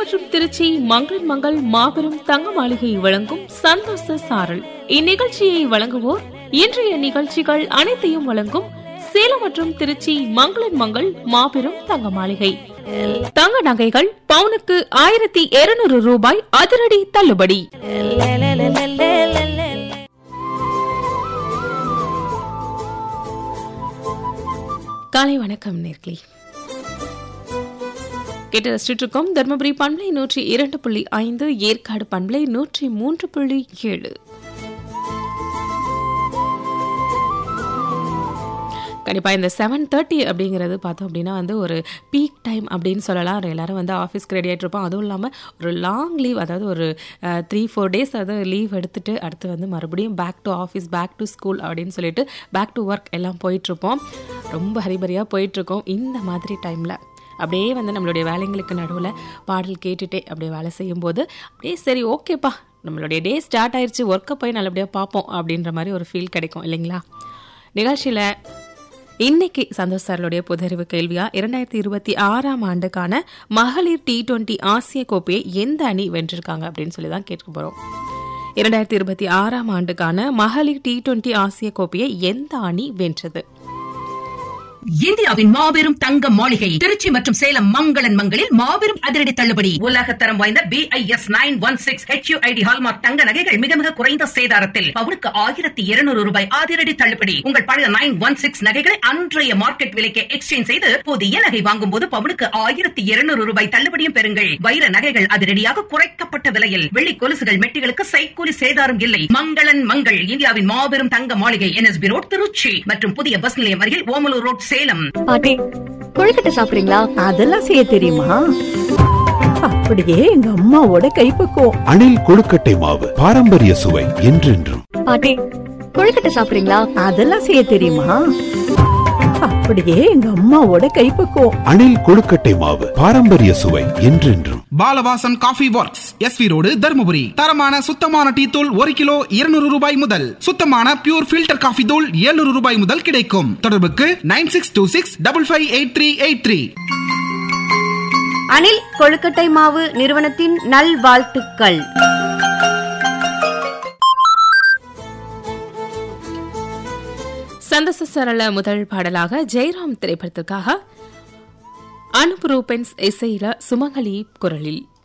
மற்றும் திருச்சி மங்களன் மங்கள் மாபெரும் தங்க மாளிகை வழங்கும் சந்தோஷ சாரல் இந்நிகழ்ச்சியை வழங்குவோர் இன்றைய நிகழ்ச்சிகள் அனைத்தையும் வழங்கும் சேலம் மற்றும் திருச்சி மங்களன் மங்கள் மாபெரும் தங்க மாளிகை தங்க நகைகள் பவுனுக்கு ஆயிரத்தி இருநூறு ரூபாய் அதிரடி தள்ளுபடி காலை வணக்கம் நேர்களே கேட்டு ரசிச்சுட்டு இருக்கோம் தர்மபுரி பண்பலை நூற்றி இரண்டு புள்ளி ஐந்து ஏற்காடு பண்பலை நூற்றி மூன்று புள்ளி ஏழு கண்டிப்பாக இந்த செவன் தேர்ட்டி அப்படிங்கிறது பார்த்தோம் அப்படின்னா வந்து ஒரு பீக் டைம் அப்படின்னு சொல்லலாம் எல்லாரும் வந்து ஆஃபீஸ்க்கு ரெடி ஆகிட்டு இருப்போம் அதுவும் இல்லாமல் ஒரு லாங் லீவ் அதாவது ஒரு த்ரீ ஃபோர் டேஸ் அதாவது லீவ் எடுத்துட்டு அடுத்து வந்து மறுபடியும் back to office back to school அப்படின்னு சொல்லிட்டு பேக் டு ஒர்க் எல்லாம் போயிட்டுருப்போம் ரொம்ப ஹரிபரியாக போயிட்டுருக்கோம் இந்த மாதிரி டைமில் அப்படியே வந்து நம்மளுடைய வேலைங்களுக்கு நடுவில் பாடல் கேட்டுட்டே அப்படியே வேலை செய்யும்போது அப்படியே சரி ஓகேப்பா நம்மளுடைய டே ஸ்டார்ட் ஆயிடுச்சு ஒர்க்கை போய் நல்லபடியாக பார்ப்போம் அப்படின்ற மாதிரி ஒரு ஃபீல் கிடைக்கும் இல்லைங்களா நிகழ்ச்சியில் இன்னைக்கு சந்தோஷ் சார்களுடைய புதறிவு கேள்வியா இரண்டாயிரத்தி இருபத்தி ஆறாம் ஆண்டுக்கான மகளிர் டி டுவெண்டி ஆசிய கோப்பையை எந்த அணி வென்றிருக்காங்க அப்படின்னு சொல்லி தான் கேட்க போறோம் இரண்டாயிரத்தி இருபத்தி ஆறாம் ஆண்டுக்கான மகளிர் டி டுவெண்டி ஆசிய கோப்பையை எந்த அணி வென்றது இந்தியாவின் மாபெரும் தங்க மாளிகை திருச்சி மற்றும் சேலம் மங்களன் மங்களில் மாபெரும் அதிரடி தள்ளுபடி உலகத்தரம் வாய்ந்த B I S nine one six HUID hallmark தங்க நகைகள் மிக மிக குறைந்த சேதாரத்தில் பவுனுக்கு ஆயிரத்தி இருநூறு ரூபாய் அதிரடி தள்ளுபடி உங்கள் பழைய நைன் ஒன் சிக்ஸ் நகைகளை அன்றைய மார்க்கெட் விலைக்கு எக்ஸ்சேஞ்ச் செய்து புதிய நகை வாங்கும் போது பவுனுக்கு ஆயிரத்தி இருநூறு ரூபாய் தள்ளுபடியும் பெறுங்கள் வைர நகைகள் அதிரடியாக குறைக்கப்பட்ட விலையில் வெள்ளி கொலுசுகள் மெட்டிகளுக்கு சைக்கூலி சேதாரம் இல்லை மங்களன் மங்கள் இந்தியாவின் மாபெரும் தங்க மாளிகை என்எஸ்பி ரோட் திருச்சி மற்றும் புதிய பஸ் நிலையம் அருகில் ஓமலூர் ரோட் சேலம் பாட்டி கொழுக்கட்டை சாப்பிடுறீங்களா அதெல்லாம் செய்ய தெரியுமா அப்படியே எங்க அம்மாவோட கைப்பக்குவம் அணில் கொழுக்கட்டை மாவு பாரம்பரிய சுவை என்றென்றும் பாட்டி கொழுக்கட்டை சாப்பிடுறீங்களா அதெல்லாம் செய்ய தெரியுமா அப்படியே எங்க அம்மாவோட கைப்பக்குவம் அணில் கொழுக்கட்டை மாவு பாரம்பரிய சுவை என்றென்றும் Balavasan coffee works SV road Dharmapuri தரமான சுத்தமான டீ தூள் ஒரு கிலோ இருநூறு ரூபாய் முதல் சுத்தமான பியூர் ஃபில்டர் காஃபி தூள் 700 ரூபாய் முதல் கிடைக்கும் தொடர்புக்கு nine six two six double five eight three eight three Anil கொழுக்கட்டை மாவு நிறுவனத்தின் நல்வாழ்த்துக்கள் சந்தோஷ சரள முதல் பாடலாக ஜெயராம் திரைப்படத்திற்காக அனுப் ரூபென்ஸ் இசையில சுமங்கலி குரலில்